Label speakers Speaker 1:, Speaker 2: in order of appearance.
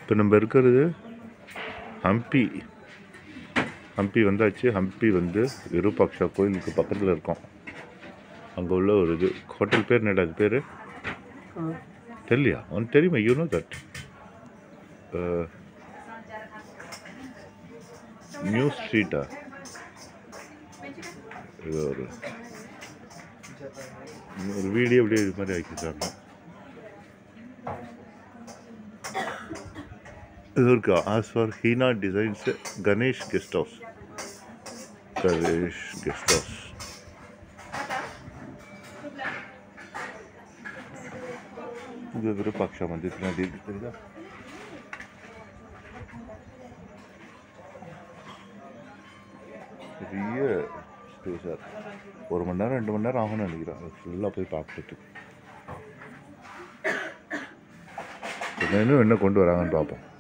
Speaker 1: இப்போ நம்ம இருக்கிறது ஹம்பி ஹம்பி வந்தாச்சு ஹம்பி வந்து விருப்பாக்ஷா கோயிலுக்கு பக்கத்தில் இருக்கோம் அங்கே உள்ள ஒரு இது ஹோட்டல் பேர் என்னடா அது பேர் தெரியலையா உனக்கு தெரியுமா யூ நோ தட் நியூ ஸ்ட்ரீட்டா இது ஒரு ஒரு வீடியோ அப்படியே இது மாதிரி ஆக்கிட்டாங்க இது இருக்கு as far henna designs Ganesh guest house Ganesh guest house இது விருப்பாக்ஷா மந்திர் நதி இருக்கு தெரியுதா பெரிய ஸ்பேஸாக இருக்கு ஒரு மணி நேரம் ரெண்டு மணி நேரம் ஆகும்னு நினைக்கிறேன் ஃபுல்லாக போய் பார்த்துட்டு இன்னும் என்ன கொண்டு வராங்கன்னு பார்ப்போம்